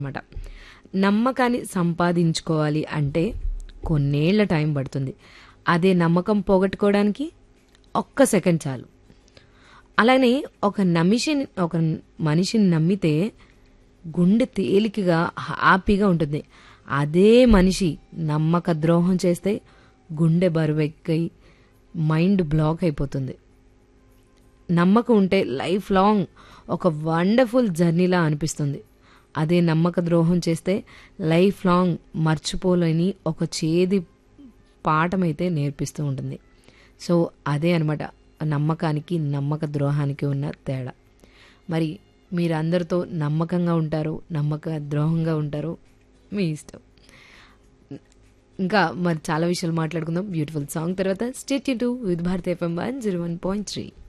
అనమాట నమ్మకాన్ని సంపాదించుకోవాలి అంటే కొన్నేళ్ల టైం పడుతుంది అదే నమ్మకం పోగొట్టుకోవడానికి ఒక్క సెకండ్ చాలు అలానే ఒక నమిషిని ఒక మనిషిని నమ్మితే గుండె తేలికగా హ్యాపీగా ఉంటుంది అదే మనిషి నమ్మక ద్రోహం చేస్తే గుండె బరువెక్కై మైండ్ బ్లాక్ అయిపోతుంది నమ్మకం ఉంటే లైఫ్ లాంగ్ ఒక వండర్ఫుల్ జర్నీలా అనిపిస్తుంది అదే నమ్మక ద్రోహం చేస్తే లైఫ్ లాంగ్ మర్చిపోలేని ఒక చేది పాఠమైతే నేర్పిస్తూ ఉంటుంది సో అదే అనమాట నమ్మకానికి నమ్మక ద్రోహానికి ఉన్న తేడా మరి మీరు అందరితో నమ్మకంగా ఉంటారు నమ్మక ద్రోహంగా ఉంటారు మీ ఇష్టం ఇంకా మరి చాలా విషయాలు మాట్లాడుకుందాం బ్యూటిఫుల్ సాంగ్ తర్వాత స్టేట్ టు with Bharat FM one zero one point three